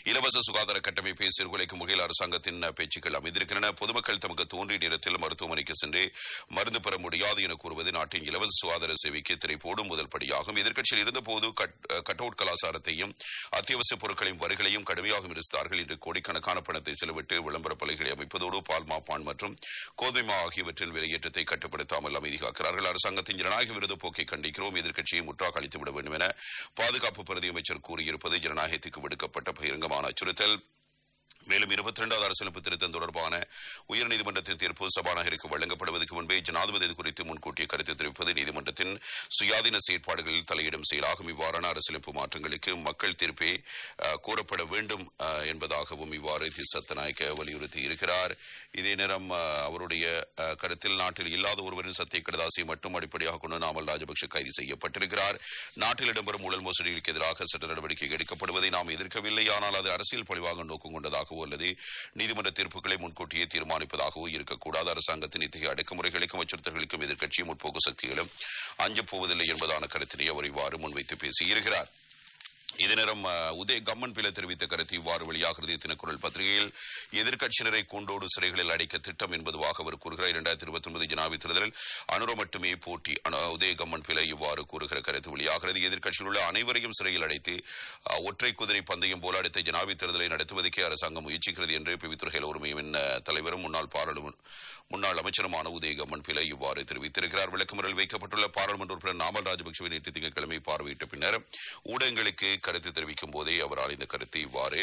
இலவச சுகாதார கட்டமைப்பை சீர்குலைக்கும் வகையில் அரசாங்கத்தின் பேச்சுக்கள் அமைந்திருக்கின்றன பொதுமக்கள் தமக்கு தோன்றிய நேரத்தில் மருத்துவமனைக்கு சென்று மருந்து பெற முடியாது என கூறுவது நாட்டின் இலவச சுகாதார சேவைக்கு திரை போடும் முதல் படியாகும் எதிர்க்கட்சியில் இருந்தபோது கட் அவுட் கலாச்சாரத்தையும் அத்தியாவசிய பொருட்களையும் வரிகளையும் கடுமையாக விமர்சித்தார்கள் இன்று கோடிக்கணக்கான பணத்தை செலவிட்டு விளம்பர பலகைகளை அமைப்பதோடு பால்மா பான் மற்றும் கோதுமை ஆகியவற்றின் வெளியேற்றத்தை கட்டுப்படுத்தாமல் அமைதி காக்கிறார்கள் அரசாங்கத்தின் ஜனநாயக விரோத போக்கை கண்டிக்கிறோம் எதிர்க்கட்சியை முற்றாக அளித்துவிட வேண்டும் என பாதுகாப்பு பிரதி அமைச்சர் கூறியிருப்பது ஜனநாயகத்துக்கு விடுக்கப்பட்ட பகிரங்கமான அச்சுறுத்தல் மேலும் இருபத்தி இரண்டாவது அரசியலமைப்பு திருத்தம் தொடர்பான உயர்நீதிமன்றத்தின் தீர்ப்பு சபாநாயகருக்கு வழங்கப்படுவதற்கு முன்பே ஜனாதிபதி இது குறித்து முன்கூட்டிய கருத்து தெரிவிப்பது நீதிமன்றத்தின் சுயாதீன செயற்பாடுகளில் தலையிடும் செயலாகும் இவ்வாறான அரசியலமைப்பு மாற்றங்களுக்கு மக்கள் தீர்ப்பே அஹ், கோரப்பட வேண்டும் அஹ், என்பதாகவும் இவ்வாறு தி சத்தநாயக்க வலியுறுத்தி இருக்கிறார் இதே நேரம் அஹ், அவருடைய அஹ், கருத்தில் நாட்டில் இல்லாத ஒருவரின் சத்திய கடதாசியை மட்டும் அடிப்படையாக கொண்டு நாமல் ராஜபக்ஷ கைது செய்யப்பட்டிருக்கிறார் நாட்டில் இடம்பெறும் ஊழல் மோசடிகளுக்கு எதிராக சட்ட நடவடிக்கை எடுக்கப்படுவதை நாம் எதிர்க்கவில்லை ஆனால் அது அரசியல் பழிவாங்க நோக்கம் கொண்டதாகவோ அல்லது நீதிமன்ற தீர்ப்புகளை முன்கூட்டியே தீர்மானிப்பதாகவோ இருக்கக்கூடாது அரசாங்கத்தின் இத்தகைய அடக்குமுறைகளுக்கும் அச்சுறுத்தல்களுக்கும் எதிர்க்கட்சியும் முற்போக்கு சக்திகளும் அஞ்சப் போவதில்லை என்பதான கருத்தினை அவர் இவ்வாறு முன்வைத்து பேசியிருக்கிறார் இதே நேரம் அஹ், உதய கம்மன் பிள்ளை தெரிவித்த கருத்து இவ்வாறு வெளியாகிறது தினக்குரல் பத்திரிகையில் எதிர்க்கட்சியினரை கூண்டோடு சிறைகளில் அடைக்க திட்டம் என்பதுவாக அவர் கூறுகிறார் இரண்டாயிரத்தி இருபத்தி ஒன்பது ஜனாதிபதி தேர்தலில் அனுர மட்டுமே போட்டி அனு- உதய கம்மன் பிள்ளை இவ்வாறு கூறுகிற கருத்து வெளியாகிறது எதிர்க்கட்சியில் உள்ள அனைவரையும் சிறையில் அடைத்து அஹ், ஒற்றை குதிரை பந்தயம் போல அடுத்த ஜனாதிபதி தேர்தலை நடத்துவதற்கே அரசாங்கம் முயற்சிக்கிறது என்று பிவித்துறைகள் உரிமையின் அஹ், தலைவரும் முன்னாள் பாராளுமன்ற முன்னாள் அமைச்சருமான உதயகம்மன் பிள்ளை இவ்வாறு தெரிவித்திருக்கிறார் விளக்குமுறையில் வைக்கப்பட்டுள்ள பாராளுமன்ற உறுப்பினர் நாமல் ராஜபக்சவை நேற்று திங்கட்கிழமை பார்வையிட்ட பின்னர் ஊடகங்களுக்கு கருத்து தெரிவிக்கும் போதே அவரால் இந்த கருத்து இவ்வாறு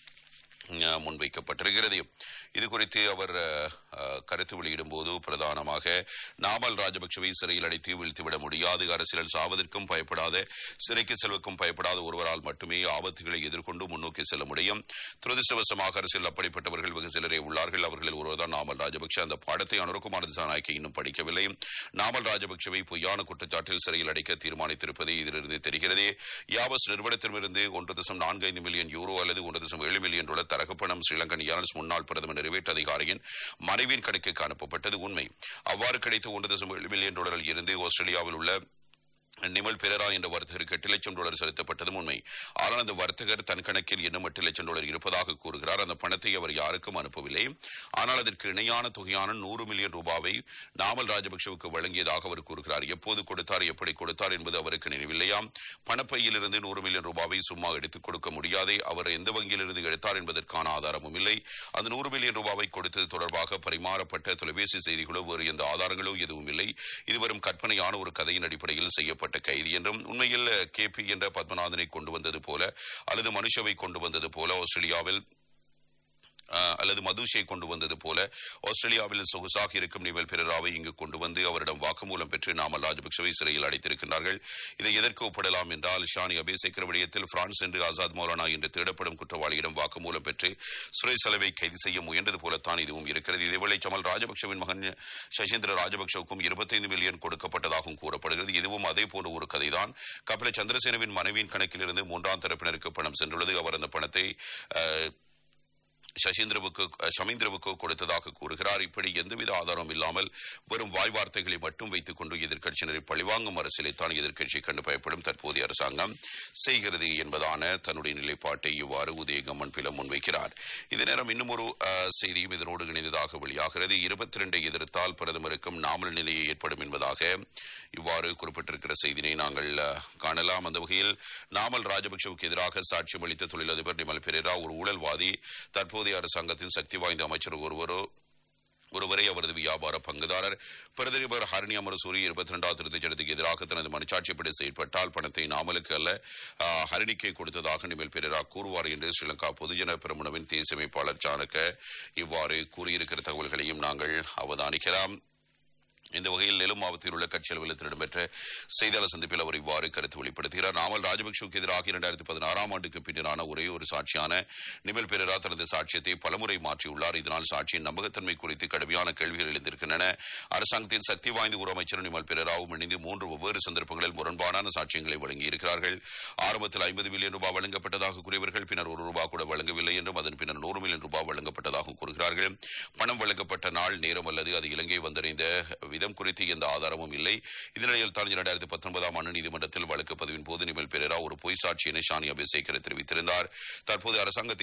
அஹ், முன்வைக்கப்பட்டிருக்கிறது இது குறித்து அவர் அஹ், அஹ், கருத்து வெளியிடும் போது பிரதானமாக நாமல் ராஜபக்சவை சிறையில் அடைத்து வீழ்த்திவிட முடியாது அரசியல் சாவதற்கும் பயப்படாத சிறைக்கு செல்வதற்கும் பயப்படாத ஒருவரால் மட்டுமே ஆபத்துகளை எதிர்கொண்டு முன்னோக்கி செல்ல முடியும் துரதிருஷ்டவசமாக அரசியல் அப்படிப்பட்டவர்கள் வெகு சிலரே உள்ளார்கள் அவர்களில் ஒருவர்தான் நாமல் ராஜபக்ஷ அந்த பாடத்தை அனுரகுமார் திசாநாயக்கி இன்னும் படிக்கவில்லை நாமல் ராஜபக்சவை பொய்யான குற்றச்சாட்டில் சிறையில் அடைக்க தீர்மானித்திருப்பது இதிலிருந்து தெரிகிறது யாவஸ் நிறுவனத்திடமிருந்து ஒன்று தசம் நான்கு ஐந்து மில்லியன் யூரோ அல்லது ஒன்று தசம் ஏழு மில்லியன் டாலர் தரகப்பணம் ஸ்ரீலங்கன் ஏர்லைன்ஸ் முன்னாள் பிரதமர் நிறைவேற்று அதிகாரியின் மனைவியின் கணக்குக்கு அனுப்பப்பட்டது உண்மை அவ்வாறு கிடைத்த ஒன்று தசம் ஏழு மில்லியன் டாலரில் இருந்து ஆஸ்திரேலியாவில் உள்ள நிமல் பெரரா என்ற வர்த்தகருக்கு எட்டு லட்சம் டாலர் செலுத்தப்பட்டதும் உண்மை ஆனால் அந்த வர்த்தகர் தன் கணக்கில் இன்னும் எட்டு லட்சம் டாலர் இருப்பதாக கூறுகிறார் அந்த பணத்தை அவர் யாருக்கும் அனுப்பவில்லை ஆனால் அதற்கு இணையான தொகையான நூறு மில்லியன் ரூபாவை நாமல் ராஜபக்சவுக்கு வழங்கியதாக அவர் கூறுகிறார் எப்போது கொடுத்தார் எப்படி கொடுத்தார் என்பது அவருக்கு நினைவில்லையாம் பணப்பையிலிருந்து நூறு மில்லியன் ரூபாவை சும்மா எடுத்துக் கொடுக்க முடியாதே அவர் எந்த வங்கியிலிருந்து எடுத்தார் என்பதற்கான ஆதாரமும் இல்லை அந்த நூறு மில்லியன் ரூபாவை கொடுத்தது தொடர்பாக பரிமாறப்பட்ட தொலைபேசி செய்திகளோ வேறு எந்த ஆதாரங்களோ எதுவும் இல்லை இது வரும் கற்பனையான ஒரு கதையின் அடிப்படையில் செய்யப்பட்ட கைது என்றும் உண்மையில் கே பி என்ற பத்மநாதனை கொண்டு வந்தது போல அல்லது மனுஷவை கொண்டு வந்தது போல ஆஸ்திரேலியாவில் அஹ், அல்லது மதுஷை கொண்டு வந்தது போல ஆஸ்திரேலியாவில் சொகுசாக இருக்கும் நிமல் பெரராவை இங்கு கொண்டு வந்து அவரிடம் வாக்குமூலம் பெற்று நாமல் ராஜபக்சவை சிறையில் அடைத்திருக்கின்றார்கள் இதை எதற்கு ஒப்பிடலாம் என்றால் ஷானி அபேசேக்கர் விடயத்தில் பிரான்ஸ் என்று ஆசாத் மௌலானா என்று தேடப்படும் குற்றவாளியிடம் வாக்குமூலம் பெற்று சிறை செலவை கைது செய்ய முயன்றது போலத்தான் இதுவும் இருக்கிறது இதேவேளை சமல் ராஜபக்சவின் மகன் சசீந்திர ராஜபக்சவுக்கும் இருபத்தைந்து மில்லியன் கொடுக்கப்பட்டதாகவும் கூறப்படுகிறது இதுவும் அதே போன்ற ஒரு கதைதான் கபில சந்திரசேனவின் மனைவியின் கணக்கிலிருந்து மூன்றாம் தரப்பினருக்கு பணம் சென்றுள்ளது அவர் அந்த பணத்தை அஹ், சசீந்திரவுக்கு ஷமீந்திரவுக்கு கொடுத்ததாக கூறுகிறார் இப்படி எந்தவித ஆதாரமும் இல்லாமல் வெறும் வாய் வார்த்தைகளை மட்டும் வைத்துக் கொண்டு எதிர்க்கட்சியினரை பழிவாங்கும் அரசியலைத்தான் எதிர்க்கட்சி கண்டு பயப்படும் தற்போதைய அரசாங்கம் செய்கிறது என்பதான தன்னுடைய நிலைப்பாட்டை இவ்வாறு உதயகம்மன் பில முன்வைக்கிறார் இதே நேரம் இன்னும் ஒரு அஹ், செய்தியும் இதனோடு இணைந்ததாக வெளியாகிறது இருபத்தி ரெண்டை எதிர்த்தால் பிரதமருக்கும் நாமல் நிலையை ஏற்படும் என்பதாக இவ்வாறு குறிப்பிட்டிருக்கிற செய்தினை நாங்கள் அஹ், காணலாம் அந்த வகையில் நாமல் ராஜபக்சவுக்கு எதிராக சாட்சியம் அளித்த தொழிலதிபர் நிமல் பெரேரா ஒரு ஊழல்வாதி தற்போதைய அரசாங்கத்தின் சக்தி வாய்ந்த அமைச்சர் ஒருவரோ ஒருவரை அவரது வியாபார பங்குதாரர் பிரதிபர் ஹரணி அமரசூரி இருபத்தி இரண்டாவது திருத்தச் சட்டத்துக்கு எதிராக தனது மனுச்சாட்சிப்படி செயற்பட்டால் பணத்தை நாமலுக்கு அல்ல ஆ, ஹரணிக்கே கொடுத்ததாக நிமல் பெரேரா கூறுவார் என்று ஸ்ரீலங்கா பொதுஜன பெருமுனவின் தேசிய அமைப்பாளர் சாணக்க இவ்வாறு கூறியிருக்கிற தகவல்களையும் நாங்கள் அவதானிக்கலாம் இந்த வகையில் நெலும் மாவட்டத்தில் உள்ள கட்சி அலுவலகத்தில் இடம்பெற்ற செய்தியாளர் சந்திப்பில் அவர் இவ்வாறு கருத்து வெளிப்படுத்துகிறார் நாமல் ராஜபக்சவுக்கு எதிராக இரண்டாயிரத்தி பதினாறாம் ஆண்டுக்கு பின்னரான ஒரே ஒரு சாட்சியான நிமல் பெரேரா தனது சாட்சியத்தை பலமுறை மாற்றியுள்ளார் இதனால் சாட்சியின் நம்பகத்தன்மை குறித்து கடுமையான கேள்விகள் எழுந்திருக்கின்றன அரசாங்கத்தின் சக்தி வாய்ந்த ஒரு அமைச்சர் நிமல் பெரேராவும் இணைந்து மூன்று வெவ்வேறு சந்தர்ப்பங்களில் முரண்பாடான சாட்சியங்களை வழங்கியிருக்கிறார்கள் ஆரம்பத்தில் ஐம்பது மில்லியன் ரூபாய் வழங்கப்பட்டதாக கூறியவர்கள் பின்னர் ஒரு ரூபாய் கூட வழங்கவில்லை என்றும் அதன் பின்னர் நூறு மில்லியன் ரூபாய் வழங்கப்பட்டதாக கூறுகிறார்கள் பணம் வழங்கப்பட்ட நாள் நேரம் அல்லது அது இலங்கை வந்தடைந்த விதம் குறித்து எந்த ஆதாரமும் இல்லை இதனிடையில் தான் இரண்டாயிரத்தி பத்தொன்பதாம் ஆண்டு நீதிமன்றத்தில் வழக்கு பதிவின் போது நிமல் பெரேரா ஒரு பொய் சாட்சி என ஷானி அபிஷேகர் தெரிவித்திருந்தார் தற்போது அரசாங்கத்தை